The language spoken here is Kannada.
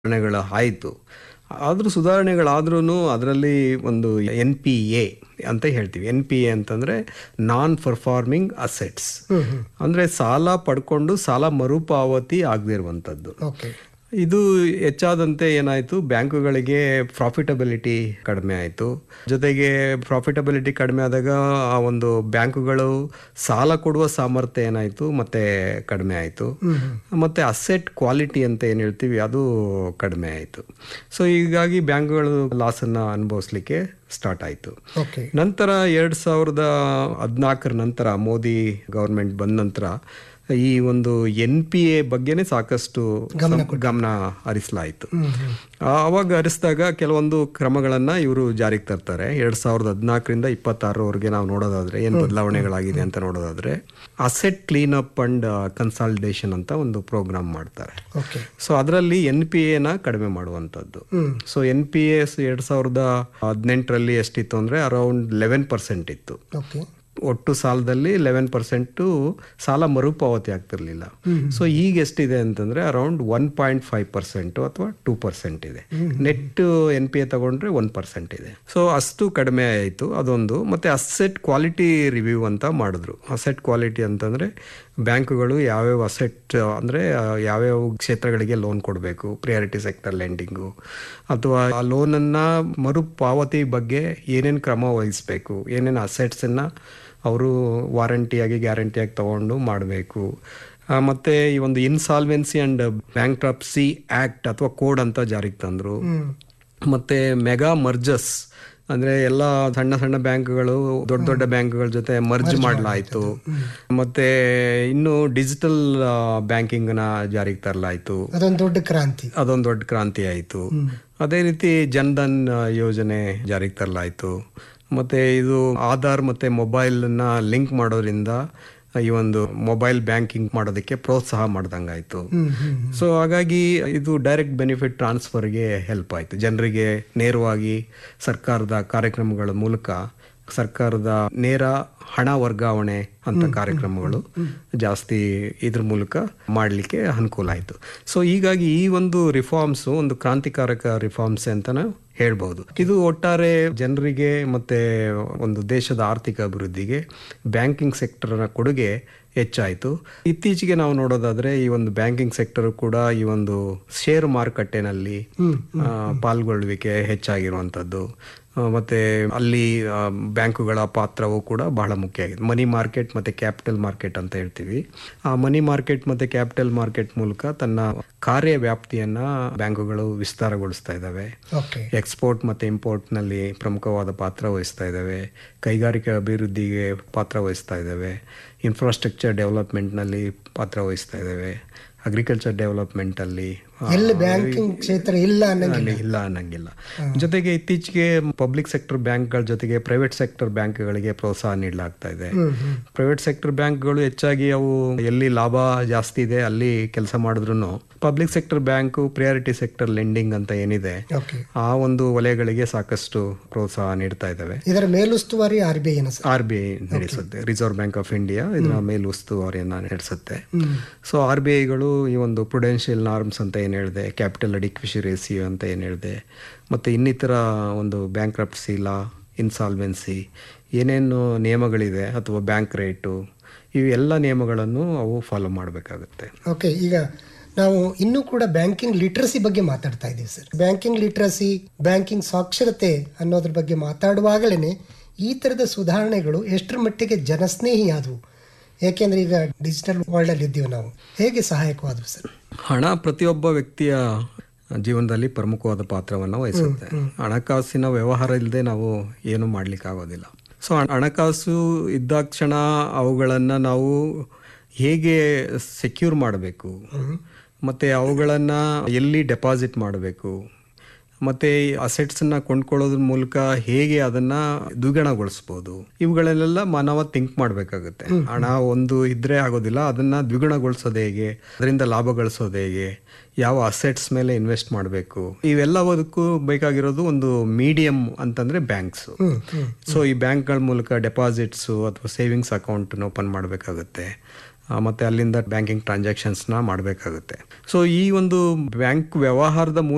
ಸುಧಾರಣೆಗಳು ಆಯಿತು ಆದರೂ ಸುಧಾರಣೆಗಳಾದ್ರೂ ಅದರಲ್ಲಿ ಒಂದು ಎನ್ ಪಿ ಎ ಅಂತ ಹೇಳ್ತೀವಿ ಎನ್ ಪಿ ಎ ಅಂತಂದರೆ ನಾನ್ ಪರ್ಫಾರ್ಮಿಂಗ್ ಅಸೆಟ್ಸ್ ಅಂದರೆ ಸಾಲ ಪಡ್ಕೊಂಡು ಸಾಲ ಮರುಪಾವತಿ ಆಗದೇ ಇರುವಂಥದ್ದು ಓಕೆ ಇದು ಹೆಚ್ಚಾದಂತೆ ಏನಾಯಿತು ಬ್ಯಾಂಕುಗಳಿಗೆ ಪ್ರಾಫಿಟಬಿಲಿಟಿ ಕಡಿಮೆ ಆಯಿತು ಜೊತೆಗೆ ಪ್ರಾಫಿಟಬಿಲಿಟಿ ಕಡಿಮೆ ಆದಾಗ ಆ ಒಂದು ಬ್ಯಾಂಕುಗಳು ಸಾಲ ಕೊಡುವ ಸಾಮರ್ಥ್ಯ ಏನಾಯಿತು ಮತ್ತೆ ಕಡಿಮೆ ಆಯಿತು ಮತ್ತು ಅಸೆಟ್ ಕ್ವಾಲಿಟಿ ಅಂತ ಏನು ಹೇಳ್ತೀವಿ ಅದು ಕಡಿಮೆ ಆಯಿತು ಸೊ ಹೀಗಾಗಿ ಬ್ಯಾಂಕುಗಳು ಲಾಸನ್ನು ಅನುಭವಿಸ್ಲಿಕ್ಕೆ ಸ್ಟಾರ್ಟ್ ಆಯಿತು ಓಕೆ ನಂತರ ಎರಡು ಸಾವಿರದ ಹದಿನಾಲ್ಕರ ನಂತರ ಮೋದಿ ಗೌರ್ಮೆಂಟ್ ಬಂದ ನಂತರ ಈ ಒಂದು ಎನ್ ಪಿ ಎ ಬಗ್ಗೆನೇ ಸಾಕಷ್ಟು ಗಮನ ಹರಿಸಲಾಯಿತು ಆವಾಗ ಹರಿಸಿದಾಗ ಕೆಲವೊಂದು ಕ್ರಮಗಳನ್ನು ಇವರು ಜಾರಿಗೆ ತರ್ತಾರೆ ಎರಡು ಸಾವಿರದ ಹದಿನಾಲ್ಕರಿಂದ ಇಪ್ಪತ್ತಾರರವರೆಗೆ ನಾವು ನೋಡೋದಾದ್ರೆ ಏನು ಬದಲಾವಣೆಗಳಾಗಿದೆ ಅಂತ ನೋಡೋದಾದ್ರೆ asset clean up and consultation ಅಂತ ಒಂದು ಪ್ರೋಗ್ರಾಮ್ ಮಾಡ್ತಾರೆ ಓಕೆ ಸೊ ಅದರಲ್ಲಿ ಎನ್ ಪಿ ಎನ ಕಡಿಮೆ ಮಾಡುವಂಥದ್ದು ಸೊ ಎನ್ ಪಿ ಎಸ್ ಎರಡು ಸಾವಿರದ ಹದಿನೆಂಟರಲ್ಲಿ ಎಷ್ಟಿತ್ತು ಅಂದರೆ ಅರೌಂಡ್ ಲೆವೆನ್ ಪರ್ಸೆಂಟ್ ಇತ್ತು ಓಕೆ ಒಟ್ಟು ಸಾಲದಲ್ಲಿ ಲೆವೆನ್ ಪರ್ಸೆಂಟು ಸಾಲ ಮರುಪಾವತಿ ಆಗ್ತಿರ್ಲಿಲ್ಲ ಸೊ ಈಗ ಎಷ್ಟಿದೆ ಅಂತಂದ್ರೆ around one point five percent ಅಥವಾ ಟೂ ಪರ್ಸೆಂಟ್ ಇದೆ ನೆಟ್ ಎನ್ ಪಿ ಎ ತಗೊಂಡ್ರೆ ಒನ್ ಪರ್ಸೆಂಟ್ ಇದೆ ಸೊ ಅಷ್ಟು ಕಡಿಮೆ ಆಯಿತು ಅದೊಂದು ಮತ್ತೆ ಅಸೆಟ್ ಕ್ವಾಲಿಟಿ ರಿವ್ಯೂ ಅಂತ ಮಾಡಿದ್ರು ಅಸೆಟ್ ಕ್ವಾಲಿಟಿ ಅಂತಂದ್ರೆ ಬ್ಯಾಂಕುಗಳು ಯಾವ್ಯಾವ ಅಸೆಟ್ ಅಂದರೆ ಯಾವ್ಯಾವ ಕ್ಷೇತ್ರಗಳಿಗೆ ಲೋನ್ ಕೊಡಬೇಕು ಪ್ರಿಯಾರಿಟಿ ಸೆಕ್ಟರ್ ಲೆಂಡಿಂಗು ಅಥವಾ ಆ ಲೋನನ್ನು ಮರುಪಾವತಿ ಬಗ್ಗೆ ಏನೇನು ಕ್ರಮ ವಹಿಸಬೇಕು ಏನೇನು ಅಸೆಟ್ಸನ್ನು ಅವರು ವಾರಂಟಿಯಾಗಿ ಗ್ಯಾರಂಟಿಯಾಗಿ ತಗೊಂಡು ಮಾಡಬೇಕು ಮತ್ತು ಈ ಒಂದು ಇನ್ಸಾಲ್ವೆನ್ಸಿ ಆ್ಯಂಡ್ ಬ್ಯಾಂಕ್ರಪ್ಸಿ ಆ್ಯಕ್ಟ್ ಅಥವಾ ಕೋಡ್ ಅಂತ ಜಾರಿಗೆ ತಂದರು ಮತ್ತು ಮೆಗಾ ಮರ್ಜಸ್ ಅಂದರೆ ಎಲ್ಲ ಸಣ್ಣ ಸಣ್ಣ ಬ್ಯಾಂಕ್ಗಳು ದೊಡ್ಡ ದೊಡ್ಡ ಬ್ಯಾಂಕ್ಗಳ ಜೊತೆ ಮರ್ಜ್ ಮಾಡಲಾಯಿತು ಮತ್ತು ಇನ್ನು ಡಿಜಿಟಲ್ ಬ್ಯಾಂಕಿಂಗ್ನ ಜಾರಿಗೆ ತರಲಾಯಿತು ಅದೊಂದು ದೊಡ್ಡ ಕ್ರಾಂತಿ ಅದೊಂದು ದೊಡ್ಡ ಕ್ರಾಂತಿ ಆಯಿತು ಅದೇ ರೀತಿ ಜನ್ಧನ್ ಯೋಜನೆ ಜಾರಿಗೆ ತರಲಾಯಿತು ಮತ್ತು ಇದು ಆಧಾರ್ ಮತ್ತು ಮೊಬೈಲನ್ನ ಲಿಂಕ್ ಮಾಡೋದ್ರಿಂದ ಈ ಒಂದು ಮೊಬೈಲ್ ಬ್ಯಾಂಕಿಂಗ್ ಮಾಡೋದಕ್ಕೆ ಪ್ರೋತ್ಸಾಹ ಮಾಡ್ದಂಗಾಯ್ತು ಸೊ ಹಾಗಾಗಿ ಇದು ಡೈರೆಕ್ಟ್ ಬೆನಿಫಿಟ್ ಟ್ರಾನ್ಸ್ಫರ್ಗೆ ಹೆಲ್ಪ್ ಆಯಿತು ಜನರಿಗೆ ನೇರವಾಗಿ ಸರ್ಕಾರದ ಕಾರ್ಯಕ್ರಮಗಳ ಮೂಲಕ ಸರ್ಕಾರದ ನೇರ ಹಣ ವರ್ಗಾವಣೆ ಅಂತ ಕಾರ್ಯಕ್ರಮಗಳು ಜಾಸ್ತಿ ಇದ್ರ ಮೂಲಕ ಮಾಡಲಿಕ್ಕೆ ಅನುಕೂಲ ಆಯಿತು ಸೊ ಹೀಗಾಗಿ ಈ ಒಂದು ರಿಫಾರ್ಮ್ಸ್ ಒಂದು ಕ್ರಾಂತಿಕಾರಕ ರಿಫಾರ್ಮ್ಸ್ ಅಂತಾನೆ ಹೇಳ್ಬೋದು ಇದು ಒಟ್ಟಾರೆ ಜನರಿಗೆ ಮತ್ತೆ ಒಂದು ದೇಶದ ಆರ್ಥಿಕ ಅಭಿವೃದ್ಧಿಗೆ ಬ್ಯಾಂಕಿಂಗ್ ಸೆಕ್ಟರ್ನ ಕೊಡುಗೆ ಹೆಚ್ಚಾಯಿತು ಇತ್ತೀಚೆಗೆ ನಾವು ನೋಡೋದಾದ್ರೆ ಈ ಒಂದು ಬ್ಯಾಂಕಿಂಗ್ ಸೆಕ್ಟರ್ ಕೂಡ ಈ ಒಂದು ಶೇರ್ ಮಾರುಕಟ್ಟೆನಲ್ಲಿ ಆ, ಪಾಲ್ಗೊಳ್ಳುವಿಕೆ ಹೆಚ್ಚಾಗಿರುವಂಥದ್ದು ಆ, ಮತ್ತೆ ಅಲ್ಲಿ ಆ, ಬ್ಯಾಂಕುಗಳ ಪಾತ್ರವು ಕೂಡ ಬಹಳ ಮುಖ್ಯ ಆಗಿದೆ ಮನಿ ಮಾರ್ಕೆಟ್ ಮತ್ತೆ ಕ್ಯಾಪಿಟಲ್ ಮಾರ್ಕೆಟ್ ಅಂತ ಹೇಳ್ತೀವಿ ಆ ಮನಿ ಮಾರ್ಕೆಟ್ ಮತ್ತೆ ಕ್ಯಾಪಿಟಲ್ ಮಾರ್ಕೆಟ್ ಮೂಲಕ ತನ್ನ ಕಾರ್ಯ ವ್ಯಾಪ್ತಿಯನ್ನ ಬ್ಯಾಂಕುಗಳು ವಿಸ್ತಾರಗೊಳಿಸ್ತಾ ಇದ್ದಾವೆ ಓಕೆ ಎಕ್ಸ್ಪೋರ್ಟ್ ಮತ್ತು ಇಂಪೋರ್ಟ್ನಲ್ಲಿ ಪ್ರಮುಖವಾದ ಪಾತ್ರ ವಹಿಸ್ತಾ ಇದ್ದಾವೆ ಕೈಗಾರಿಕಾ ಅಭಿವೃದ್ಧಿಗೆ ಪಾತ್ರ ವಹಿಸ್ತಾ ಇದ್ದಾವೆ ಇನ್ಫ್ರಾಸ್ಟ್ರಕ್ಚರ್ ಡೆವಲಪ್ಮೆಂಟ್ನಲ್ಲಿ ಪಾತ್ರ ವಹಿಸ್ತಾ ಇದ್ದಾವೆ ಅಗ್ರಿಕಲ್ಚರ್ ಡೆವಲಪ್ಮೆಂಟಲ್ಲಿ ಎಲ್ಲಿ ಬ್ಯಾಂಕಿಂಗ್ ಕ್ಷೇತ್ರ ಇಲ್ಲ ಅನ್ನಂಗಿಲ್ಲ ಅಲ್ಲಿ ಇಲ್ಲ ಅನ್ನಂಗಿಲ್ಲ ಜೊತೆಗೆ ಇತ್ತೀಚೆಗೆ ಪಬ್ಲಿಕ್ ಸೆಕ್ಟರ್ ಬ್ಯಾಂಕ್ಗಳ ಜೊತೆಗೆ ಪ್ರೈವೇಟ್ ಸೆಕ್ಟರ್ ಬ್ಯಾಂಕ್ಗಳಿಗೆ ಪ್ರೋತ್ಸಾಹ ನೀಡಲಾಗ್ತಾ ಇದೆ ಪ್ರೈವೇಟ್ ಸೆಕ್ಟರ್ ಬ್ಯಾಂಕ್ಗಳು ಹೆಚ್ಚಾಗಿ ಅವು ಎಲ್ಲಿ ಲಾಭ ಜಾಸ್ತಿ ಇದೆ ಅಲ್ಲಿ ಕೆಲಸ ಮಾಡಿದ್ರು public sector bank priority sector lending ಅಂತ ಏನಿದೆ ಓಕೆ ಆ ಒಂದು ವಲಯಗಳಿಗೆ ಸಾಕಷ್ಟು ಪ್ರೋತ್ಸಾಹ ನೀಡ್ತಾ ಇದ್ದಾವೆ ಇದರ ಮೇಲುಸ್ತುವಾರಿ ಆರ್ ಬಿ ಐನ ಸರ್ ಆರ್ ಬಿ ಐ ನಡೆಸುತ್ತೆ ರಿಸರ್ವ್ ಬ್ಯಾಂಕ್ ಆಫ್ ಇಂಡಿಯಾ ಇದರ ಮೇಲುಸ್ತುವಾರಿಯನ್ನ ನಡೆಸುತ್ತೆ ಸೊ ಆರ್ ಬಿ ಐಗಳು ಈ ಒಂದು ಪ್ರುಡೆನ್ಷಿಯಲ್ ನಾರ್ಮ್ಸ್ ಅಂತ ಏನು ಹೇಳಿದೆ ಕ್ಯಾಪಿಟಲ್ ಅಡಿಕ್ವಿಷಿ ರೇಸಿಯೋ ಅಂತ ಏನು ಹೇಳಿದೆ ಮತ್ತು ಇನ್ನಿತರ ಒಂದು ಬ್ಯಾಂಕ್ರಪ್ಸಿ ಲಾ ಇನ್ಸಾಲ್ವೆನ್ಸಿ ಏನೇನು ನಿಯಮಗಳಿದೆ ಅಥವಾ ಬ್ಯಾಂಕ್ ರೇಟು ಇವೆಲ್ಲ ನಿಯಮಗಳನ್ನು ಅವು ಫಾಲೋ ಮಾಡಬೇಕಾಗುತ್ತೆ ಓಕೆ ಈಗ ನಾವು ಇನ್ನೂ ಕೂಡ ಬ್ಯಾಂಕಿಂಗ್ ಲಿಟ್ರಸಿ ಬಗ್ಗೆ ಮಾತಾಡ್ತಾ ಇದ್ದೀವಿ ಸರ್ ಬ್ಯಾಂಕಿಂಗ್ ಲಿಟ್ರಸಿ ಬ್ಯಾಂಕಿಂಗ್ ಸಾಕ್ಷರತೆ ಅನ್ನೋದ್ರ ಬಗ್ಗೆ ಮಾತಾಡುವಾಗಲೇ ಈ ಥರದ ಸುಧಾರಣೆಗಳು ಎಷ್ಟರ ಮಟ್ಟಿಗೆ ಜನಸ್ನೇಹಿ ಆದವು ಯಾಕೆಂದ್ರೆ ಈಗ ಡಿಜಿಟಲ್ ವರ್ಲ್ಡ್ ಅಲ್ಲಿ ಇದ್ದೀವಿ ನಾವು ಹೇಗೆ ಸಹಾಯಕವಾದವು ಸರ್ ಹಣ ಪ್ರತಿಯೊಬ್ಬ ವ್ಯಕ್ತಿಯ ಜೀವನದಲ್ಲಿ ಪ್ರಮುಖವಾದ ಪಾತ್ರವನ್ನು ವಹಿಸುತ್ತೆ ಹಣಕಾಸಿನ ವ್ಯವಹಾರ ಇಲ್ಲದೆ ನಾವು ಏನು ಮಾಡ್ಲಿಕ್ಕಾಗೋದಿಲ್ಲ ಸೊ ಹಣಕಾಸು ಇದ್ದಾಕ್ಷಣ ಅವುಗಳನ್ನು ನಾವು ಹೇಗೆ ಸೆಕ್ಯೂರ್ ಮಾಡಬೇಕು ಮತ್ತು ಅವುಗಳನ್ನು ಎಲ್ಲಿ ಡೆಪಾಸಿಟ್ ಮಾಡಬೇಕು ಮತ್ತು ಅಸೆಟ್ಸನ್ನ ಕೊಂಡ್ಕೊಳ್ಳೋದ್ರ ಮೂಲಕ ಹೇಗೆ ಅದನ್ನ ದ್ವಿಗುಣಗೊಳಿಸ್ಬೋದು ಇವುಗಳನ್ನೆಲ್ಲ ಮಾನವ ಥಿಂಕ್ ಮಾಡಬೇಕಾಗುತ್ತೆ ಹಣ ಒಂದು ಇದ್ರೆ ಆಗೋದಿಲ್ಲ ಅದನ್ನ ದ್ವಿಗುಣಗೊಳಿಸೋದು ಹೇಗೆ ಅದರಿಂದ ಲಾಭ ಗಳಿಸೋದು ಹೇಗೆ ಯಾವ ಅಸೆಟ್ಸ್ ಮೇಲೆ ಇನ್ವೆಸ್ಟ್ ಮಾಡಬೇಕು ಇವೆಲ್ಲದಕ್ಕೂ ಬೇಕಾಗಿರೋದು ಒಂದು ಮೀಡಿಯಂ ಅಂತಂದ್ರೆ ಬ್ಯಾಂಕ್ಸ್ ಸೊ ಈ ಬ್ಯಾಂಕ್ಗಳ ಮೂಲಕ ಡೆಪಾಸಿಟ್ಸು ಅಥವಾ ಸೇವಿಂಗ್ಸ್ ಅಕೌಂಟನ್ನು ಓಪನ್ ಮಾಡಬೇಕಾಗುತ್ತೆ ಆ, ಮತ್ತೆ ಅಲ್ಲಿಂದ ಬ್ಯಾಂಕಿಂಗ್ ಟ್ರಾನ್ಸಾಕ್ಷನ್ಸ್ನ ಮಾಡಬೇಕಾಗುತ್ತೆ ಸೊ ಈ ಒಂದು ಬ್ಯಾಂಕ್ ವ್ಯವಹಾರದ ಮೂಲಕ